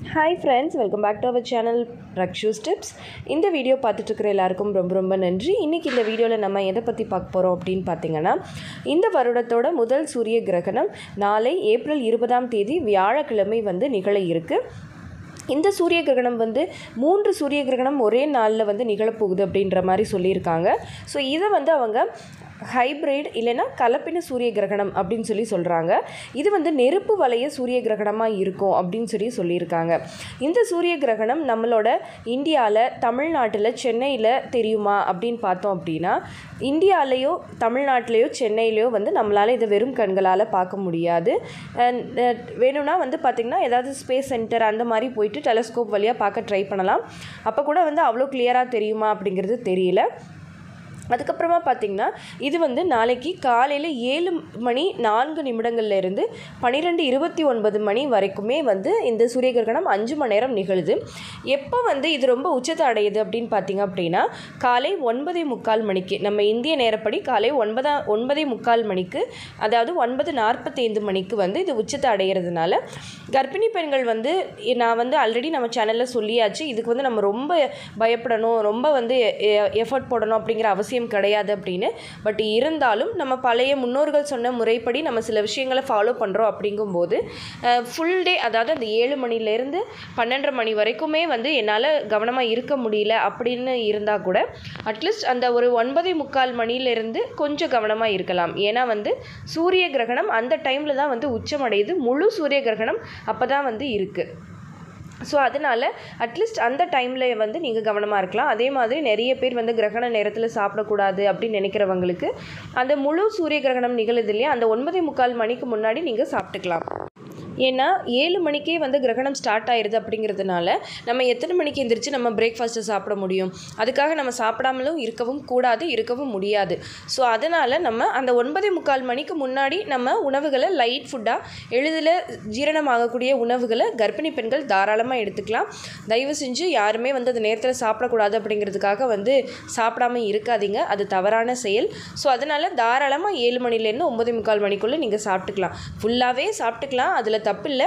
hi friends welcome back to our channel Rakshu's tips இந்த video பார்த்துட்டு இருக்கிற எல்லாருக்கும் ரொம்ப ரொம்ப நன்றி இன்றைக்கி இந்த வீடியோவில் நம்ம எதை பற்றி பார்க்க போகிறோம் அப்படின்னு பார்த்தீங்கன்னா இந்த வருடத்தோட முதல் சூரிய கிரகணம் நாளை ஏப்ரல் இருபதாம் தேதி வியாழக்கிழமை வந்து நிகழ இருக்குது இந்த சூரிய கிரகணம் வந்து மூன்று சூரிய கிரகணம் ஒரே நாளில் வந்து நிகழப்போகுது அப்படின்ற மாதிரி சொல்லியிருக்காங்க ஸோ இதை வந்து அவங்க ஹைப்ரிட் இல்லைன்னா கலப்பின சூரிய கிரகணம் அப்படின்னு சொல்லி சொல்கிறாங்க இது வந்து நெருப்பு வளைய சூரிய கிரகணமாக இருக்கும் அப்படின்னு சொல்லி சொல்லியிருக்காங்க இந்த சூரிய கிரகணம் நம்மளோட இந்தியாவில் தமிழ்நாட்டில் சென்னையில் தெரியுமா அப்படின்னு பார்த்தோம் அப்படின்னா இந்தியாலேயோ தமிழ்நாட்டிலேயோ சென்னையிலையோ வந்து நம்மளால் இதை வெறும் கண்களால் பார்க்க முடியாது And, uh, வேணும்னா வந்து பார்த்திங்கன்னா ஏதாவது ஸ்பேஸ் சென்டர் அந்த மாதிரி போயிட்டு டெலஸ்கோப் வழியாக பார்க்க ட்ரை பண்ணலாம் அப்போ கூட வந்து அவ்வளோ கிளியராக தெரியுமா அப்படிங்கிறது தெரியல அதுக்கப்புறமா பார்த்திங்கன்னா இது வந்து நாளைக்கு காலையில் ஏழு மணி நான்கு நிமிடங்கள்ல இருந்து பன்னிரெண்டு இருபத்தி ஒன்பது மணி வரைக்குமே வந்து இந்த சூரிய கிரகணம் அஞ்சு மணி நேரம் நிகழுது எப்போ வந்து இது ரொம்ப உச்சத்தை அடையுது அப்படின்னு பார்த்தீங்க அப்படின்னா காலை ஒன்பதே முக்கால் மணிக்கு நம்ம இந்திய நேரப்படி காலை ஒன்பதா ஒன்பதே முக்கால் மணிக்கு அதாவது ஒன்பது நாற்பத்தைந்து மணிக்கு வந்து இது உச்சத்தை அடைகிறதுனால கர்ப்பிணி பெண்கள் வந்து நான் வந்து ஆல்ரெடி நம்ம சேனலில் சொல்லியாச்சு இதுக்கு வந்து நம்ம ரொம்ப பயப்படணும் ரொம்ப வந்து எஃபர்ட் போடணும் அப்படிங்கிற அவசியம் கிடையாது அப்படின்னு பட் இருந்தாலும் நம்ம பழைய முன்னோர்கள் சொன்ன முறைப்படி நம்ம சில விஷயங்களை ஃபாலோ பண்ணுறோம் அப்படிங்கும்போது ஃபுல் டே அதாவது அந்த ஏழு மணிலேருந்து பன்னெண்டரை மணி வரைக்குமே வந்து என்னால் கவனமாக இருக்க முடியல அப்படின்னு இருந்தால் கூட அட்லீஸ்ட் அந்த ஒரு ஒன்பதே முக்கால் மணிலேருந்து கொஞ்சம் கவனமாக இருக்கலாம் ஏன்னா வந்து சூரிய கிரகணம் அந்த டைமில் தான் வந்து உச்சமடையுது முழு சூரிய கிரகணம் அப்போ தான் வந்து இருக்குது ஸோ அதனால் அட்லீஸ்ட் அந்த டைமில் வந்து நீங்கள் கவனமாக இருக்கலாம் அதே மாதிரி நிறைய பேர் வந்து கிரகண நேரத்தில் சாப்பிடக்கூடாது அப்படின்னு நினைக்கிறவங்களுக்கு அந்த முழு சூரிய கிரகணம் நிகழுது இல்லையா அந்த ஒன்பதே முக்கால் மணிக்கு முன்னாடி நீங்கள் சாப்பிட்டுக்கலாம் ஏன்னா ஏழு மணிக்கே வந்து கிரகணம் ஸ்டார்ட் ஆயிடுது அப்படிங்கிறதுனால நம்ம எத்தனை மணிக்கு எந்திரிச்சு நம்ம பிரேக்ஃபாஸ்ட்டை சாப்பிட முடியும் அதுக்காக நம்ம சாப்பிடாமலும் இருக்கவும் கூடாது இருக்கவும் முடியாது ஸோ அதனால் நம்ம அந்த ஒன்பதே முக்கால் மணிக்கு முன்னாடி நம்ம உணவுகளை லைட் ஃபுட்டாக எளிதில் ஜீரணமாகக்கூடிய உணவுகளை கர்ப்பிணி பெண்கள் தாராளமாக எடுத்துக்கலாம் தயவு செஞ்சு யாருமே வந்து அந்த நேரத்தில் சாப்பிடக்கூடாது அப்படிங்கிறதுக்காக வந்து சாப்பிடாம இருக்காதீங்க அது தவறான செயல் ஸோ அதனால் தாராளமாக ஏழு மணிலேருந்து ஒம்பது முக்கால் மணிக்குள்ளே நீங்கள் சாப்பிட்டுக்கலாம் ஃபுல்லாகவே சாப்பிட்டுக்கலாம் அதில் தப்பில்லை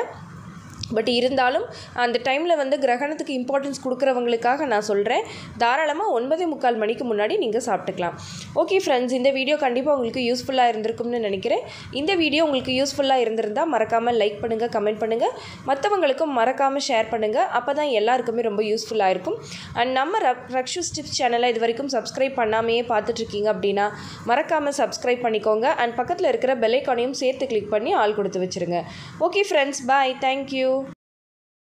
பட் இருந்தாலும் அந்த டைமில் வந்து கிரகணத்துக்கு இம்பார்ட்டன்ஸ் கொடுக்குறவங்களுக்காக நான் சொல்கிறேன் தாராளமாக ஒன்பதே முக்கால் மணிக்கு முன்னாடி நீங்கள் சாப்பிட்டுக்கலாம் ஓகே ஃப்ரெண்ட்ஸ் இந்த வீடியோ கண்டிப்பாக உங்களுக்கு யூஸ்ஃபுல்லாக இருந்திருக்கும்னு நினைக்கிறேன் இந்த வீடியோ உங்களுக்கு யூஸ்ஃபுல்லாக இருந்திருந்தால் மறக்காமல் லைக் பண்ணுங்கள் கமெண்ட் பண்ணுங்கள் மற்றவங்களுக்கும் மறக்காமல் ஷேர் பண்ணுங்கள் அப்போ தான் எல்லாருக்குமே ரொம்ப யூஸ்ஃபுல்லாக இருக்கும் அண்ட் நம்ம ரக் ரக்ஷூஸ் டிப்ஸ் சேனலை இது வரைக்கும் சப்ஸ்கிரைப் பண்ணாமையே பார்த்துட்ருக்கீங்க அப்படின்னா மறக்காமல் சப்ஸ்கிரைப் பண்ணிக்கோங்க அண்ட் பக்கத்தில் இருக்கிற பெல்லைக்கானையும் சேர்த்து கிளிக் பண்ணி ஆள் கொடுத்து வச்சுருங்க ஓகே ஃப்ரெண்ட்ஸ் பாய் தேங்க்யூ